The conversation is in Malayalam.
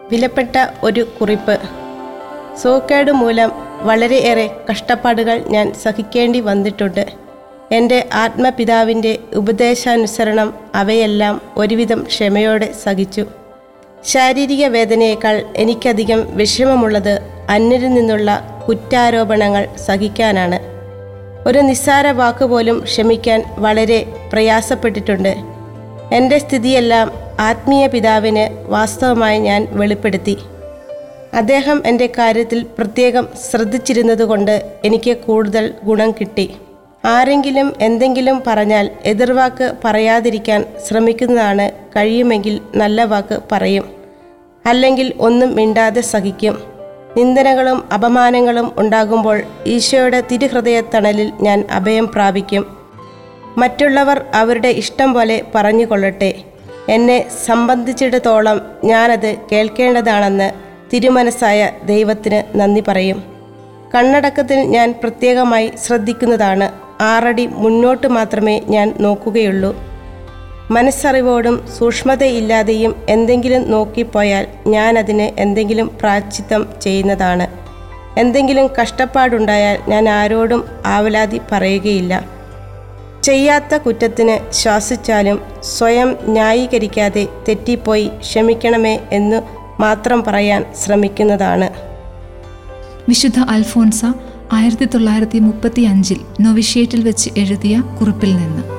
വിലപ്പെട്ട ഒരു കുറിപ്പ് സോക്കേട് മൂലം വളരെയേറെ കഷ്ടപ്പാടുകൾ ഞാൻ സഹിക്കേണ്ടി വന്നിട്ടുണ്ട് എൻ്റെ ആത്മപിതാവിൻ്റെ ഉപദേശാനുസരണം അവയെല്ലാം ഒരുവിധം ക്ഷമയോടെ സഹിച്ചു ശാരീരിക വേദനയേക്കാൾ എനിക്കധികം വിഷമമുള്ളത് അന്യരിൽ നിന്നുള്ള കുറ്റാരോപണങ്ങൾ സഹിക്കാനാണ് ഒരു നിസ്സാര വാക്കുപോലും ക്ഷമിക്കാൻ വളരെ പ്രയാസപ്പെട്ടിട്ടുണ്ട് എൻ്റെ സ്ഥിതിയെല്ലാം ആത്മീയ പിതാവിന് വാസ്തവമായി ഞാൻ വെളിപ്പെടുത്തി അദ്ദേഹം എൻ്റെ കാര്യത്തിൽ പ്രത്യേകം ശ്രദ്ധിച്ചിരുന്നതുകൊണ്ട് എനിക്ക് കൂടുതൽ ഗുണം കിട്ടി ആരെങ്കിലും എന്തെങ്കിലും പറഞ്ഞാൽ എതിർവാക്ക് പറയാതിരിക്കാൻ ശ്രമിക്കുന്നതാണ് കഴിയുമെങ്കിൽ നല്ല വാക്ക് പറയും അല്ലെങ്കിൽ ഒന്നും മിണ്ടാതെ സഹിക്കും നിന്ദനകളും അപമാനങ്ങളും ഉണ്ടാകുമ്പോൾ ഈശോയുടെ തിരുഹൃദയത്തണലിൽ ഞാൻ അഭയം പ്രാപിക്കും മറ്റുള്ളവർ അവരുടെ ഇഷ്ടം പോലെ പറഞ്ഞുകൊള്ളട്ടെ എന്നെ സംബന്ധിച്ചിടത്തോളം ഞാനത് കേൾക്കേണ്ടതാണെന്ന് തിരുമനസ്സായ ദൈവത്തിന് നന്ദി പറയും കണ്ണടക്കത്തിൽ ഞാൻ പ്രത്യേകമായി ശ്രദ്ധിക്കുന്നതാണ് ആറടി മുന്നോട്ട് മാത്രമേ ഞാൻ നോക്കുകയുള്ളൂ മനസ്സറിവോടും സൂക്ഷ്മതയില്ലാതെയും എന്തെങ്കിലും നോക്കിപ്പോയാൽ ഞാൻ അതിന് എന്തെങ്കിലും പ്രാച്ചിത്തം ചെയ്യുന്നതാണ് എന്തെങ്കിലും കഷ്ടപ്പാടുണ്ടായാൽ ഞാൻ ആരോടും ആവലാതി പറയുകയില്ല ചെയ്യാത്ത കുറ്റത്തിന് ശ്വാസിച്ചാലും സ്വയം ന്യായീകരിക്കാതെ തെറ്റിപ്പോയി ക്ഷമിക്കണമേ എന്ന് മാത്രം പറയാൻ ശ്രമിക്കുന്നതാണ് വിശുദ്ധ അൽഫോൻസ ആയിരത്തി തൊള്ളായിരത്തി മുപ്പത്തി അഞ്ചിൽ നൊവിഷ്യേറ്റിൽ വെച്ച് എഴുതിയ കുറിപ്പിൽ നിന്ന്